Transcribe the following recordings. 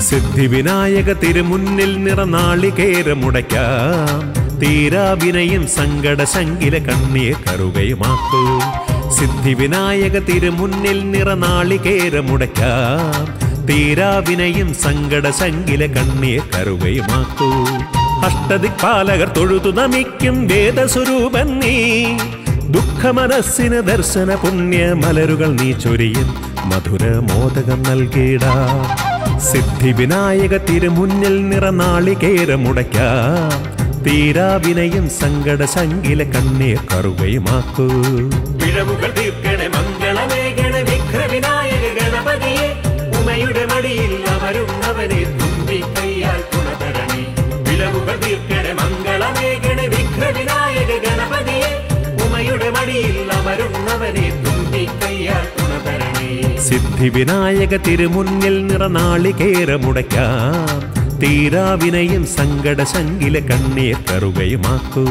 സിദ്ധിവിനായക തിരുമുന്നിൽ നിറനാളികേരമുടയ്ക്കാം തീരാവിനയും സങ്കട ശങ്കില കണ്ണിയെ കറുകയുമാക്കൂ സിദ്ധിവിനായക തിരുമുന്നിൽ നിറനാളികേരമുടയ്ക്കാം തീരാവിനയും സങ്കട ശങ്കില കണ്ണിയെ കറുകയുമാക്കൂ അഷ്ടദിക്പാലകർ തൊഴുതു നമിക്കും വേദസ്വരൂപൻ നീ ദുഃഖമനസ്സിന് ദർശന പുണ്യ മലരുകൾ നീ ചൊരിയും മധുര മോദകം നൽകിടാ സിദ്ധി വിനായക തിരുമുന്നിൽ നിറനാളികേരമുടയ്ക്കാം തീരാവിനയും സങ്കട ശങ്കില കണ്ണീർ കറുകയുമാക്കൂ പിഴവുകൾ തീർക്കണേ മംഗളമേകണ വിഘ്നവിനായക ഗണപതിയെ ഉമയുടെ മടിയിൽ അവരുന്നവനെ തുമ്പി കൈയാൽ തുണതരണേ പിഴവുകൾ തീർക്കണേ മംഗളമേകണ വിഘ്നവിനായക ഗണപതിയെ ഉമയുടെ മടിയിൽ അവരുന്നവനെ തുമ്പി കൈയാൽ തുണതരണേ സിദ്ധി വിനായക തിരുമുന്നിൽ നിറനാളികേരമുടയ്ക്കാം തീരാവിനയും സങ്കട ശങ്കില കണ്ണീർ കറുകയുമാക്കൂ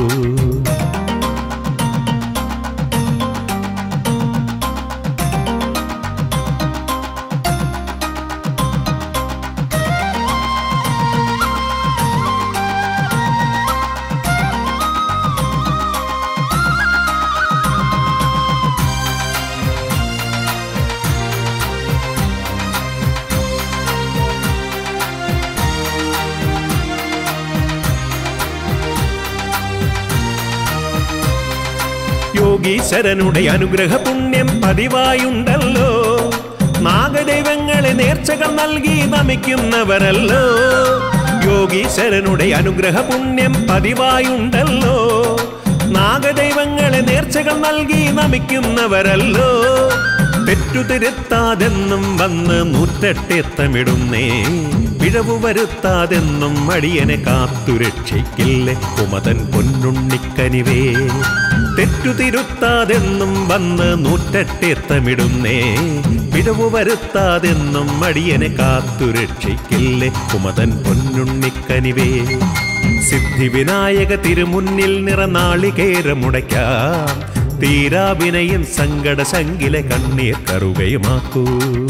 യോഗീശ്വരനുടെ അനുഗ്രഹ പുണ്യം പതിവായുണ്ടല്ലോ നാഗദൈവങ്ങളെ നേർച്ചകൾ നൽകി നമിക്കുന്നവരല്ലോ യോഗീശ്വരനുടെ അനുഗ്രഹ പുണ്യം പതിവായുണ്ടല്ലോ നാഗദൈവങ്ങളെ നേർച്ചകൾ നൽകി നമിക്കുന്നവരല്ലോ തെറ്റുതിരുത്താതെന്നും വന്ന് നൂറ്റെട്ടെത്തമിടുന്നേ പിഴവു വരുത്താതെന്നും അടിയനെ കാത്തുരക്ഷിക്കില്ലേ കുമതൻ പൊന്നുണ്ണിക്കനിവേ തെറ്റുതിരുത്താതെന്നും വന്ന് നൂറ്റെട്ടെത്തമിടുന്നേ പിഴവു വരുത്താതെന്നും അടിയനെ കാത്തുരക്ഷിക്കില്ലേ കുമതൻ പൊന്നുണ്ണിക്കനിവേ സിദ്ധി വിനായക തിരുമുന്നിൽ നിറനാളികേരമുടയ്ക്കാം തീരാവിനയും സങ്കട ശങ്കില കണ്ണീർ കറുകയുമാക്കൂ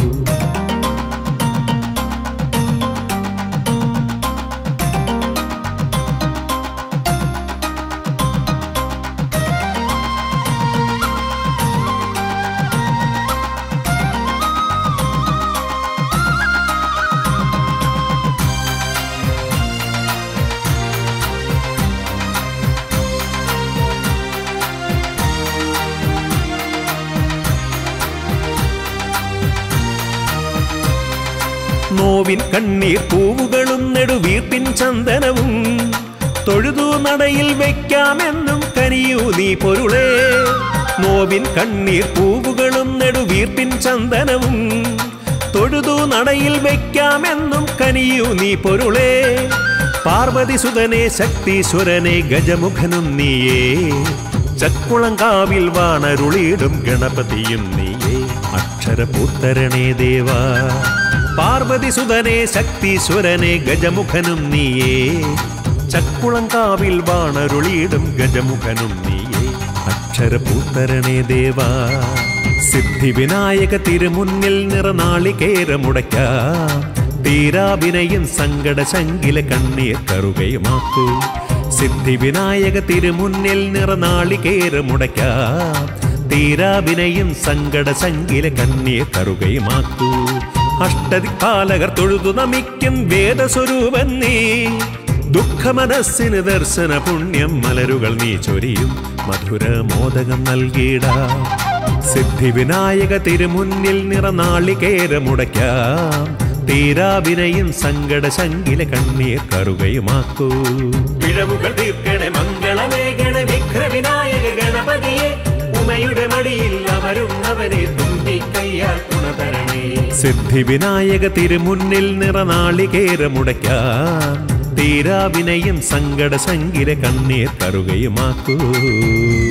നോവിൻ കണ്ണീർ പൂവുകളും നെടുവീർപ്പിൻ ചന്ദനവും തൊഴുതു നടയിൽ വെക്കാമെന്നും കനിയൂ നീ പൊരുളേ നോവിൻ കണ്ണീർ പൂവുകളും നെടുവീർപ്പിൻ ചന്ദനവും തൊഴുതു നടയിൽ വെക്കാമെന്നും കനിയൂ നീ പൊരുളേ പാർവതി സുതനെ ശക്തീശ്വരനെ ഗജമുഖനും നീയേ ചക്കുളങ്കാവിൽ വാണരുളിയിടും ഗണപതിയും നീയേ അക്ഷരപൂത്തരണേ ദേവാ പാർവതി സുതനെ ശക്തീശ്വരനെ ഗജമുഖനും നീയേ ചക്കുളങ്കാവിൽ വാണരുളിയിടും ഗജമുഖനും നീയേ അക്ഷരപൂത്തരണേ ദേവാ സിദ്ധി വിനായക തിരുമുന്നിൽ നിറനാളികേരമുടയ്ക്കാം തീരാവിനയും സങ്കട ശങ്കില കണ്ണീർ കറുകയുമാക്കൂ സിദ്ധി വിനായക തിരുമുന്നിൽ നിറനാളികേരമുടയ്ക്കാം തീരാവിനയും സങ്കട ശങ്കില കണ്ണീർ കറുകയുമാക്കൂ അഷ്ടദിക്പാലകർ തൊഴുതു നമിക്കും വേദസ്വരൂപൻ നീ ദുഃഖമനസ്സിന് ദർശന പുണ്യം മലരുകൾ നീ ചൊരിയും മധുര മോദകം നൽകിടാ സിദ്ധി വിനായക തിരുമുന്നിൽ നിറനാളികേരമുടയ്ക്കാം തീരാവിനയും സങ്കട ശങ്കില കണ്ണീർ കറുകയുമാക്കൂ പിഴവുകൾ തീർക്കണേ മംഗളമേകണ വിഘ്നവിനായക ഗണപതിയെ ഉമയുടെ മടിയിൽ അവരുന്നവനെ തുമ്പി കൈയാൽ തുണതരണേ സിദ്ധി വിനായക തിരുമുന്നിൽ നിറനാളികേരമുടയ്ക്കാം തീരാവിനയും സങ്കട ശങ്കില കണ്ണീർ കറുകയുമാക്കൂ